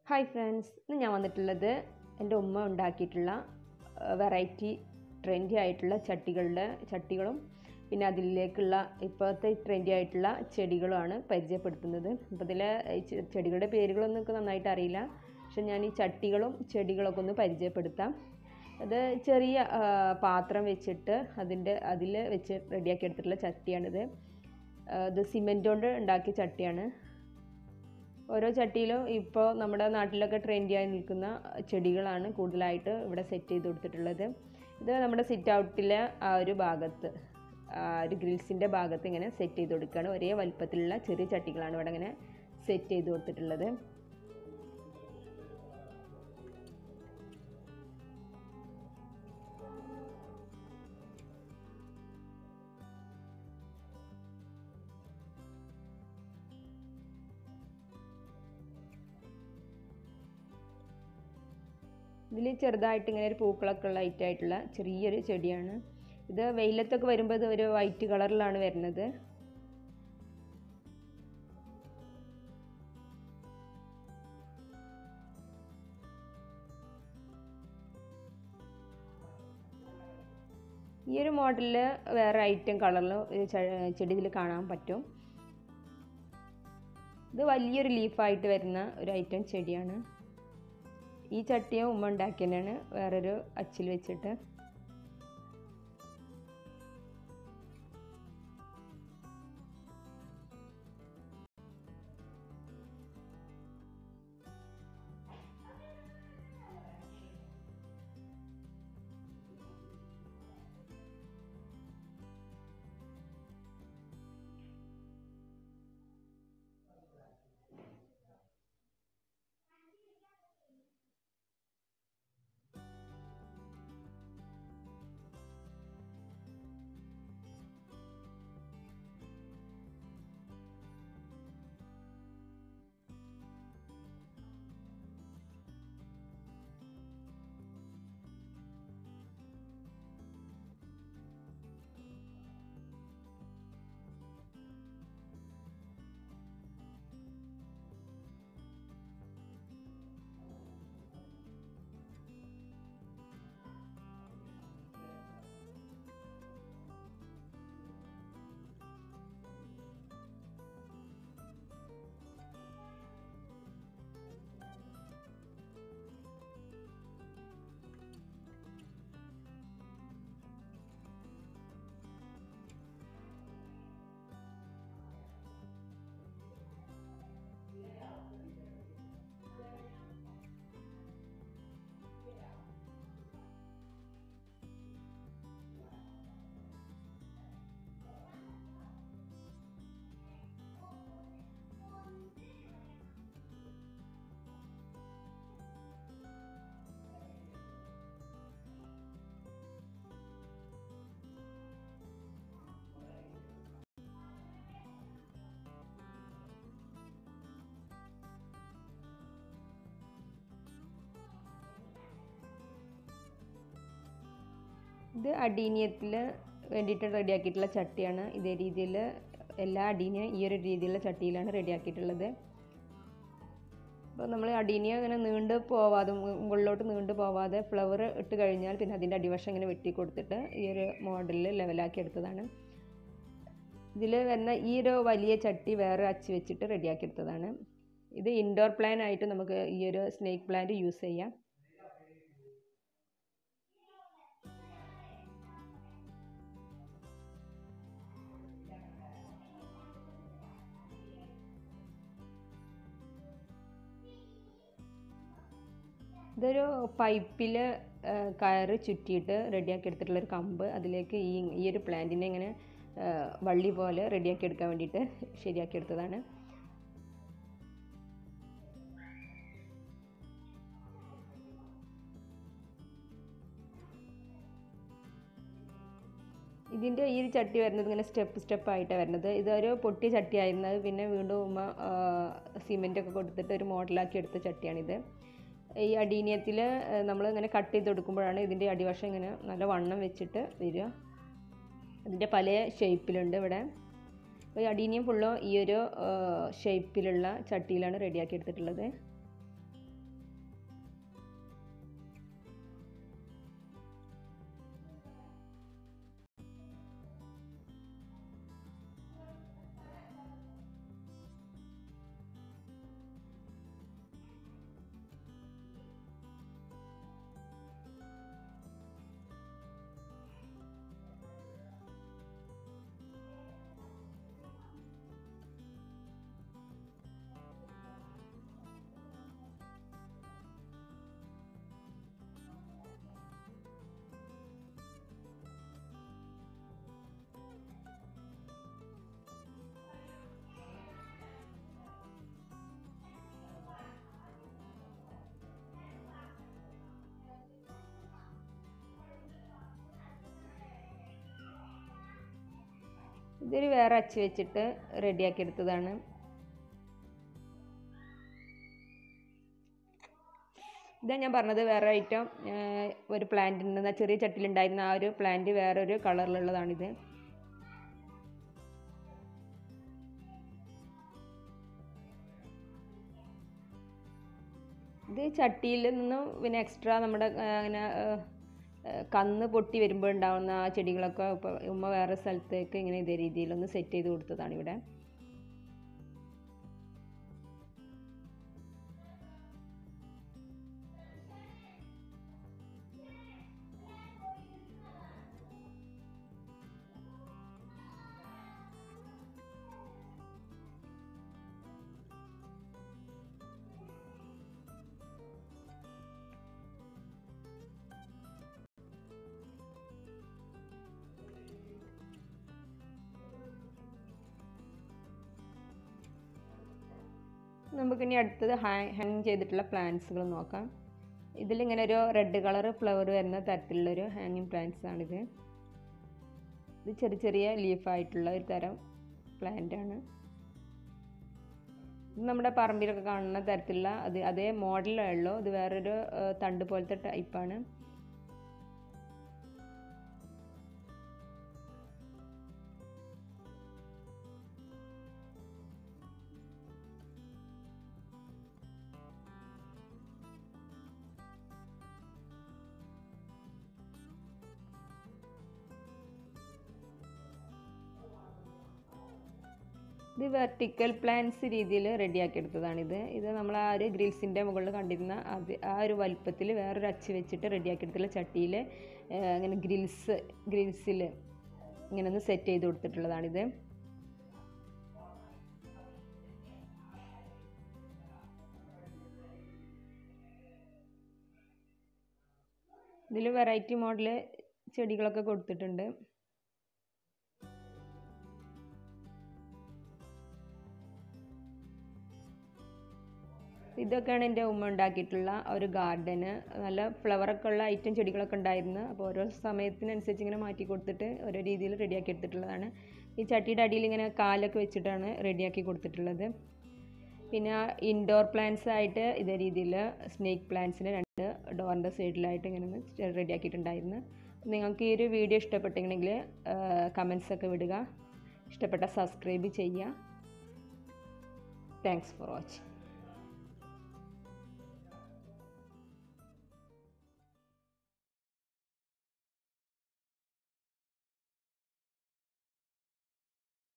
hi friends ഇന്ന് ഞാൻ വന്നിട്ടുള്ളത് എൻ്റെ ഉമ്മ ഉണ്ടാക്കിയിട്ടുള്ള വെറൈറ്റി ട്രെൻഡി ആയിട്ടുള്ള ചട്ടികളുടെ ചട്ടികളും പിന്നെ അതിലേക്കുള്ള ഇപ്പോഴത്തെ ട്രെൻഡി ആയിട്ടുള്ള ചെടികളുമാണ് പരിചയപ്പെടുത്തുന്നത് അപ്പോൾ ഇതിലെ ഈ ചെ- ചെടികളുടെ പേരുകളൊന്നും എനിക്ക് നന്നായിട്ട് അറിയില്ല പക്ഷെ ഞാൻ ഈ ചട്ടികളും ചെടികളൊക്കെ ഒന്ന് പരിചയപ്പെടുത്താം അത് ചെറിയ ആ, പാത്രം വെച്ചിട്ട് അതിൻ്റെ അതിൽ വെച്ച് റെഡിയാക്കി എടുത്തിട്ടുള്ള ചട്ടിയാണിത് ആ, ഇത് സിമെൻറ്റ് കൊണ്ട് ഉണ്ടാക്കിയ ചട്ടിയാണ് ഓരോ ചട്ടിയിലും ഇപ്പോൾ നമ്മുടെ നാട്ടിലൊക്കെ ട്രെൻഡിയായി നിൽക്കുന്ന ചെടികളാണ് കൂടുതലായിട്ട് ഇവിടെ സെറ്റ് ചെയ്ത് കൊടുത്തിട്ടുള്ളത് ഇത് നമ്മുടെ സിറ്റ് ഔട്ടിലെ ആ ഒരു ഭാഗത്ത് ആ ഒരു ഗ്രിൽസിൻ്റെ ഭാഗത്ത് ഇങ്ങനെ സെറ്റ് ചെയ്ത് കൊടുക്കുകയാണ് ഒരേ വലുപ്പത്തിലുള്ള ചെറിയ ചട്ടികളാണ് ഇവിടെ ഇങ്ങനെ സെറ്റ് ചെയ്ത് കൊടുത്തിട്ടുള്ളത് ഇതിൽ ചെറുതായിട്ട് ഇങ്ങനെ ഒരു പൂക്കളൊക്കെ ഉള്ള ആയിട്ടുള്ള ചെറിയൊരു ചെടിയാണ് ഇത് വെയിലത്തൊക്കെ വരുമ്പോൾ ഇത് ഒരു വൈറ്റ് കളറിലാണ് വരുന്നത് ഈ ഒരു മോഡലിൽ വേറെ ഐറ്റം കളറിൽ ചെടി ഇതിൽ കാണാൻ പറ്റും ഇത് വലിയൊരു ലീഫായിട്ട് വരുന്ന ഒരു ഐറ്റം ചെടിയാണ് ഈ ചട്ടിയും ഉമ്മ ഉണ്ടാക്കിയതാണ് വേറൊരു അച്ചിൽ വെച്ചിട്ട് ഇത് അടീനിയത്തിൽ വേണ്ടിയിട്ട് റെഡിയാക്കിയിട്ടുള്ള ചട്ടിയാണ് ഇതേ രീതിയിൽ എല്ലാ അടീനിയും ഈ ഒരു രീതിയിലുള്ള ചട്ടിയിലാണ് റെഡിയാക്കിയിട്ടുള്ളത് അപ്പോൾ നമ്മൾ അടീനിയ ഇങ്ങനെ നീണ്ട് പോവാതെ മു- മുകളിലോട്ട് നീണ്ട് പോവാതെ ഫ്ലവർ ഇട്ട് കഴിഞ്ഞാൽ പിന്നെ അതിൻ്റെ അടിവശം ഇങ്ങനെ വെട്ടി കൊടുത്തിട്ട് ഈ ഒരു മോഡലിൽ ലെവലാക്കി എടുത്തതാണ് ഇതിൽ വരുന്ന ഈ ഒരു വലിയ ചട്ടി വേറെ അച്ച് വെച്ചിട്ട് റെഡിയാക്കി എടുത്തതാണ് ഇത് ഇൻഡോർ പ്ലാൻ ആയിട്ട് നമുക്ക് ഈ ഒരു സ്നേക്ക് പ്ലാന്റ് യൂസ് ചെയ്യാം ഇതൊരു പൈപ്പിൽ കയറ് ചുറ്റിയിട്ട് റെഡിയാക്കി എടുത്തിട്ടുള്ള ഒരു കമ്പ് അതിലേക്ക് ഈ ഈ ഒരു പ്ലാന്റിനെ ഇങ്ങനെ ആ, വള്ളി പോലെ റെഡിയാക്കി എടുക്കാൻ വേണ്ടിയിട്ട് ശരിയാക്കി എടുത്തതാണ് ഇതിൻ്റെ ഈ ഒരു ചട്ടി വരുന്നത് ഇങ്ങനെ സ്റ്റെപ്പ് സ്റ്റെപ്പ് ആയിട്ടാണ് വരുന്നത് ഇതൊരു പൊട്ടിയ ചട്ടിയായിരുന്നത് പിന്നെ വീണ്ടും ഉമ്മ സിമെൻ്റ് ഒക്കെ കൊടുത്തിട്ട് ഒരു മോഡലാക്കി എടുത്ത ചട്ടിയാണിത് ഈ അടീനിയത്തിൽ നമ്മൾ ഇങ്ങനെ കട്ട് ചെയ്ത് കൊടുക്കുമ്പോഴാണ് ഇതിൻ്റെ അടിവശം ഇങ്ങനെ നല്ല വണ്ണം വെച്ചിട്ട് വരിക അതിൻ്റെ പല ഷേപ്പിലുണ്ട് ഇവിടെ അപ്പോൾ ഈ അടീനിയം ഫുള്ളും ഈ ഒരു ഷേപ്പിലുള്ള ചട്ടിയിലാണ് റെഡിയാക്കി എടുത്തിട്ടുള്ളത് ഇതൊരു വേറെ അച്ച് വെച്ചിട്ട് റെഡിയാക്കി എടുത്തതാണ് ഇതാ ഞാൻ പറഞ്ഞത് വേറെ ഐറ്റം ഒരു പ്ലാന്റ് ഉണ്ട് ചെറിയ ചട്ടിയിലുണ്ടായിരുന്ന ആ ഒരു പ്ലാന്റ് വേറൊരു കളറിലുള്ളതാണിത് ഇത് ചട്ടിയിൽ നിന്നും പിന്നെ എക്സ്ട്രാ നമ്മുടെ അങ്ങനെ കന്ന് പൊട്ടി വരുമ്പോൾ ഉണ്ടാകുന്ന ആ ചെടികളൊക്കെ ഇപ്പോൾ ഉമ്മ വേറെ സ്ഥലത്തേക്ക് ഇങ്ങനെ ഇതേ രീതിയിലൊന്ന് സെറ്റ് ചെയ്ത് കൊടുത്തതാണ് ഇവിടെ നമുക്കിനി അടുത്തത് ഹാങ് ചെയ്തിട്ടുള്ള പ്ലാന്റ്സുകൾ നോക്കാം ഇതിലിങ്ങനെ ഒരു റെഡ് കളർ ഫ്ലവർ വരുന്ന തരത്തിലുള്ളൊരു ഹാങ്ങിങ് പ്ലാന്റ്സ് ആണിത് ഇത് ചെറിയ ചെറിയ ലീഫായിട്ടുള്ള ഒരു തരം പ്ലാന്റ് ആണ് ഇത് നമ്മുടെ പറമ്പിലൊക്കെ കാണുന്ന തരത്തിലുള്ള അത് അതേ മോഡലേ ഉള്ളൂ ഇത് വേറൊരു തണ്ട് പോലത്തെ ടൈപ്പാണ് ഇത് വെർട്ടിക്കൽ പ്ലാന്റ്സ് രീതിയിൽ റെഡിയാക്കി എടുത്തതാണിത് ഇത് നമ്മൾ ആ ഒരു ഗ്രിൽസിൻ്റെ മുകളിൽ കണ്ടിരുന്ന അത് ആ ഒരു വലുപ്പത്തിൽ വേറൊരു അച്ച് വെച്ചിട്ട് റെഡിയാക്കി എടുത്തുള്ള ചട്ടിയിൽ ഇങ്ങനെ ഗ്രിൽസ് ഗ്രിൽസിൽ ഇങ്ങനെ ഒന്ന് സെറ്റ് ചെയ്ത് കൊടുത്തിട്ടുള്ളതാണിത് ഇതിൽ വെറൈറ്റി മോഡൽ ചെടികളൊക്കെ കൊടുത്തിട്ടുണ്ട് ഇതൊക്കെയാണ് എൻ്റെ ഉമ്മ ഉണ്ടാക്കിയിട്ടുള്ള ഒരു ഗാർഡന് നല്ല ഫ്ലവറൊക്കെ ഉള്ള ഐറ്റം ചെടികളൊക്കെ ഉണ്ടായിരുന്നു അപ്പോൾ ഓരോ സമയത്തിനനുസരിച്ച് ഇങ്ങനെ മാറ്റി കൊടുത്തിട്ട് ഓരോ രീതിയിൽ റെഡിയാക്കി എടുത്തിട്ടുള്ളതാണ് ഈ ചട്ടിയുടെ അടിയിൽ ഇങ്ങനെ കാലൊക്കെ വെച്ചിട്ടാണ് റെഡിയാക്കി കൊടുത്തിട്ടുള്ളത് പിന്നെ ഇൻഡോർ പ്ലാന്റ്സ് ആയിട്ട് ഇതേ രീതിയിൽ സ്നേക്ക് പ്ലാന്റ്സിന് രണ്ട് ഡോറിൻ്റെ സൈഡിലായിട്ട് ഇങ്ങനെ റെഡിയാക്കിയിട്ടുണ്ടായിരുന്നു നിങ്ങൾക്ക് ഈ ഒരു വീഡിയോ ഇഷ്ടപ്പെട്ടെങ്കിൽ കമൻസ് ഒക്കെ വിടുക ഇഷ്ടപ്പെട്ട സബ്സ്ക്രൈബ് ചെയ്യുക താങ്ക്സ് ഫോർ വാച്ചിങ്